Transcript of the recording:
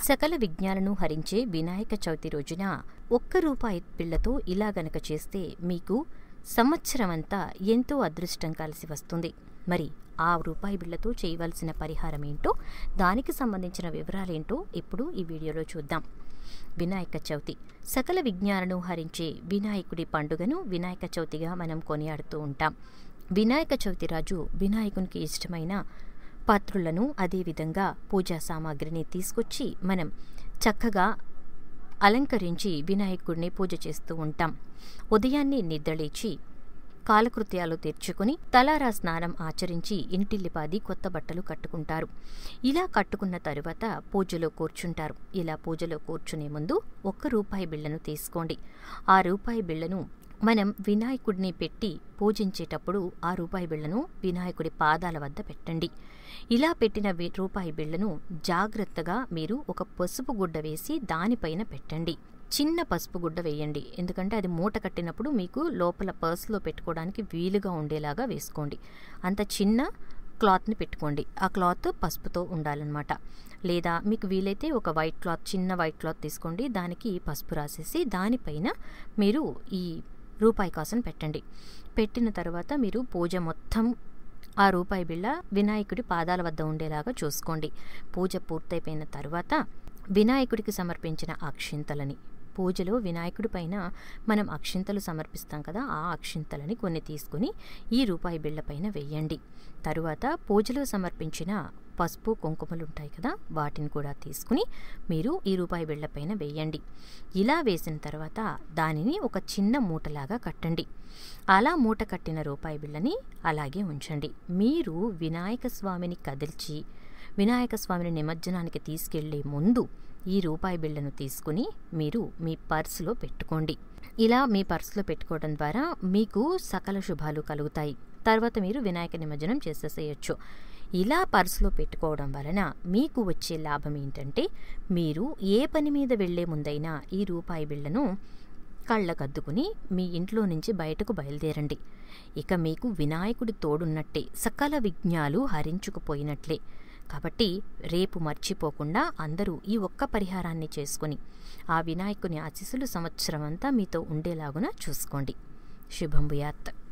సకల విజ్ఞాలను హరించే వినాయక చవితి రోజున ఒక్క రూపాయి బిళ్లతో ఇలా గనక చేస్తే మీకు సంవత్సరమంతా ఎంతో అదృష్టం కలిసి వస్తుంది మరి ఆ రూపాయి బిళ్లతో చేయవలసిన పరిహారం ఏంటో దానికి సంబంధించిన వివరాలేంటో ఇప్పుడు ఈ వీడియోలో చూద్దాం వినాయక చవితి సకల విజ్ఞాలను హరించే వినాయకుడి పండుగను వినాయక చవితిగా మనం కొనియాడుతూ ఉంటాం వినాయక చవితి రాజు వినాయకునికి ఇష్టమైన పాత్రులను అదేవిధంగా పూజా సామాగ్రిని తీసుకొచ్చి మనం చక్కగా అలంకరించి వినాయకుడిని పూజ చేస్తూ ఉంటాం ఉదయాన్నే నిద్రలేచి కాలకృత్యాలు తీర్చుకుని తలారా స్నానం ఆచరించి ఇంటిల్లిపాది కొత్త బట్టలు కట్టుకుంటారు ఇలా కట్టుకున్న తరువాత పూజలో కూర్చుంటారు ఇలా పూజలో కూర్చునే ముందు ఒక్క రూపాయి బిళ్లను తీసుకోండి ఆ రూపాయి బిళ్లను మనం వినాయకుడిని పెట్టి పూజించేటప్పుడు ఆ రూపాయి బిళ్లను వినాయకుడి పాదాల వద్ద పెట్టండి ఇలా పెట్టిన రూపాయి బిళ్లను జాగ్రత్తగా మీరు ఒక పసుపు గుడ్డ వేసి దానిపైన పెట్టండి చిన్న పసుపు గుడ్డ వేయండి ఎందుకంటే అది మూట కట్టినప్పుడు మీకు లోపల పర్స్లో పెట్టుకోవడానికి వీలుగా ఉండేలాగా వేసుకోండి అంత చిన్న క్లాత్ని పెట్టుకోండి ఆ క్లాత్ పసుపుతో ఉండాలన్నమాట లేదా మీకు వీలైతే ఒక వైట్ క్లాత్ చిన్న వైట్ క్లాత్ తీసుకోండి దానికి పసుపు రాసేసి దానిపైన మీరు ఈ రూపాయి కాసును పెట్టండి పెట్టిన తర్వాత మీరు పూజ మొత్తం ఆ రూపాయి బిళ్ళ వినాయకుడి పాదాల వద్ద ఉండేలాగా చూసుకోండి పూజ పూర్తయిపోయిన తర్వాత వినాయకుడికి సమర్పించిన అక్షింతలని పూజలో వినాయకుడి పైన మనం అక్షింతలు సమర్పిస్తాం కదా ఆ అక్షింతలని కొన్ని తీసుకుని ఈ రూపాయి బిళ్ళ పైన వేయండి తరువాత పూజలో సమర్పించిన పసుపు కుంకుమలు ఉంటాయి కదా వాటిని కూడా తీసుకుని మీరు ఈ రూపాయి బిళ్ళ పైన వేయండి ఇలా వేసిన తర్వాత దానిని ఒక చిన్న మూటలాగా కట్టండి అలా మూట కట్టిన రూపాయి బిళ్ళని అలాగే ఉంచండి మీరు వినాయక స్వామిని కదిల్చి వినాయక స్వామిని నిమజ్జనానికి తీసుకెళ్లే ముందు ఈ రూపాయి బిళ్ళను తీసుకుని మీరు మీ పర్సులో పెట్టుకోండి ఇలా మీ పర్సులో పెట్టుకోవడం ద్వారా మీకు సకల శుభాలు కలుగుతాయి తర్వాత మీరు వినాయక నిమజ్జనం చేసేసేయచ్చు ఇలా పర్సులో పెట్టుకోవడం వలన మీకు వచ్చే లాభం ఏంటంటే మీరు ఏ పని మీద వెళ్లే ముందైనా ఈ రూపాయి బిళ్ళను కళ్ళకద్దుకుని మీ ఇంట్లో నుంచి బయటకు బయలుదేరండి ఇక మీకు వినాయకుడి తోడున్నట్టే సకల విజ్ఞాలు హరించుకుపోయినట్లే కాబట్టి రేపు మర్చిపోకుండా అందరూ ఈ ఒక్క పరిహారాన్ని చేసుకుని ఆ వినాయకుని ఆశీస్సులు సంవత్సరం అంతా మీతో ఉండేలాగున చూసుకోండి శుభం భూయాత్